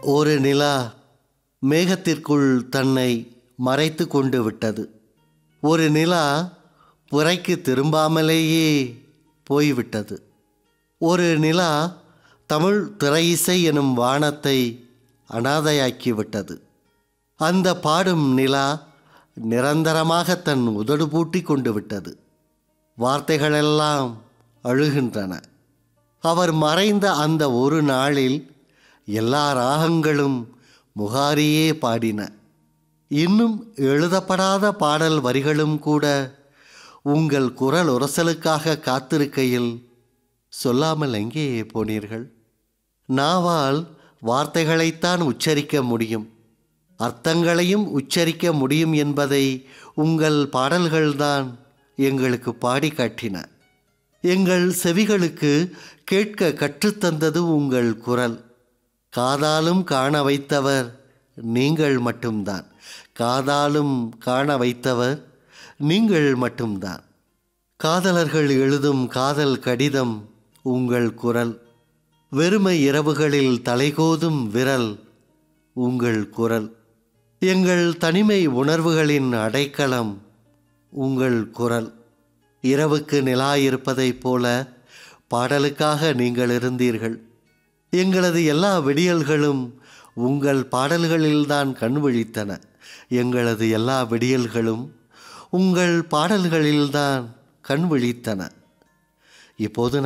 ஒரு நிலா மேகத்திற்குள் தன்னை மறைத்து கொண்டு விட்டது ஒரு நிலா புறைக்கு திரும்பாமலேயே போய்விட்டது ஒரு நிலா தமிழ் திரையிசை எனும் வானத்தை அனாதையாக்கிவிட்டது அந்த பாடும் நிலா நிரந்தரமாக தன் உதடு பூட்டி கொண்டு விட்டது வார்த்தைகளெல்லாம் அழுகின்றன அவர் மறைந்த அந்த ஒரு நாளில் எல்லா ராகங்களும் முகாரியே பாடின இன்னும் எழுதப்படாத பாடல் வரிகளும் கூட உங்கள் குரல் உரசலுக்காக காத்திருக்கையில் சொல்லாமல் எங்கே போனீர்கள் நாவால் வார்த்தைகளைத்தான் உச்சரிக்க முடியும் அர்த்தங்களையும் உச்சரிக்க முடியும் என்பதை உங்கள் பாடல்கள்தான் எங்களுக்கு பாடி காட்டின எங்கள் செவிகளுக்கு கேட்க கற்றுத்தந்தது உங்கள் குரல் காதாலும் காண வைத்தவர் நீங்கள் மட்டும்தான் காதாலும் காண வைத்தவர் நீங்கள் மட்டும்தான் காதலர்கள் எழுதும் காதல் கடிதம் உங்கள் குரல் வெறுமை இரவுகளில் தலைகோதும் விரல் உங்கள் குரல் எங்கள் தனிமை உணர்வுகளின் அடைக்கலம் உங்கள் குரல் இரவுக்கு நிலா இருப்பதைப் போல பாடலுக்காக நீங்கள் இருந்தீர்கள் எங்களது எல்லா விடியல்களும் உங்கள் பாடல்களில்தான் கண் விழித்தன எங்களது எல்லா விடியல்களும் உங்கள் பாடல்களில்தான் கண் விழித்தன இப்போது